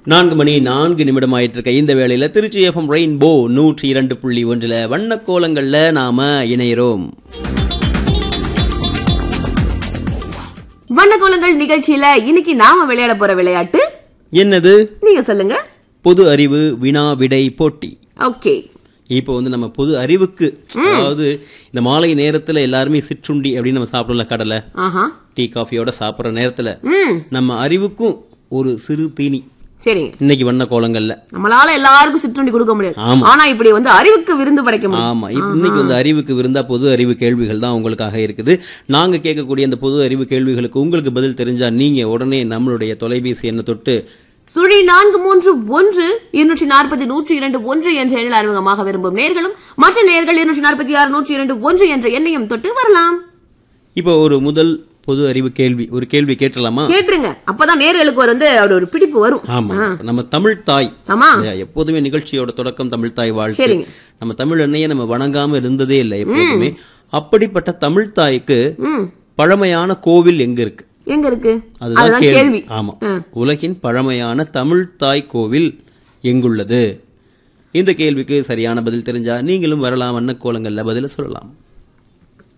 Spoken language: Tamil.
நான்கு மணி நான்கு நிமிடம் ஆயிட்டு இருக்க இந்த வேளையில திருச்சி எஃப்எம் ரெயின்போ நூற்றி இரண்டு புள்ளி ஒன்றுல வண்ண கோலங்கள்ல நாம இணைகிறோம் வண்ணக்கோலங்கள் நிகழ்ச்சியில இன்னைக்கு நாம விளையாட போற விளையாட்டு என்னது நீங்க சொல்லுங்க பொது அறிவு வினா விடை போட்டி ஓகே இப்போ வந்து நம்ம பொது அறிவுக்கு அதாவது இந்த மாலை நேரத்துல எல்லாருமே சிற்றுண்டி அப்படின்னு நம்ம சாப்பிடல கடலை ஆஹா டீ காஃபியோட சாப்பிடுற நேரத்துல ம் நம்ம அறிவுக்கும் ஒரு சிறு தீனி சரிங்க இன்னைக்கு வண்ண கோலங்கள்ல நம்மளால எல்லாருக்கும் சிற்றுண்டி கொடுக்க முடியாது ஆமா. ஆனா இப்படி வந்து அறிவுக்கு விருந்து படைக்க முடியும் ஆமா இப்ப இன்னைக்கு வந்து அறிவுக்கு விருந்தா பொது அறிவு கேள்விகள் தான் உங்களுக்காக இருக்குது நாங்க கேட்கக்கூடிய அந்த பொது அறிவு கேள்விகளுக்கு உங்களுக்கு பதில் தெரிஞ்சா நீங்க உடனே நம்மளுடைய தொலைபேசி எண்ணை தொட்டு சுழி நான்கு மூன்று ஒன்று இருநூற்றி நாற்பது நூற்றி இரண்டு ஒன்று என்ற எண்ணில் அறிமுகமாக விரும்பும் நேர்களும் மற்ற நேர்கள் இருநூற்றி நாற்பத்தி ஆறு நூற்றி இரண்டு ஒன்று என்ற எண்ணையும் தொட்டு வரலாம் இப்போ ஒரு முதல் பொது அறிவு கேள்வி ஒரு கேள்வி கேட்டலாமா கேட்டுருங்க அப்பதான் நேர்களுக்கு ஒரு வந்து அப்படி ஒரு பிடிப்பு வரும் ஆமா நம்ம தமிழ் தாய் ஆமா இல்லையா? எப்போதுமே நிகழ்ச்சியோட தொடக்கம் தமிழ் தாய் வாழ்த்து சரிங்க. நம்ம தமிழ் அன்னையை நம்ம வணங்காம இருந்ததே இல்லை எப்போதுமே அப்படிப்பட்ட தமிழ் தாய்க்கு ம் பழமையான கோவில் எங்க இருக்கு எங்க இருக்கு அதுதான் அதுதான் கேள்வி கேள்வி ஆமா உலகின் பழமையான தமிழ் தாய் கோவில் எங்குள்ளது இந்த கேள்விக்கு சரியான பதில் தெரிஞ்சா நீங்களும் வரலாம் வண்ண கோலங்கள்ல பதில சொல்லலாம்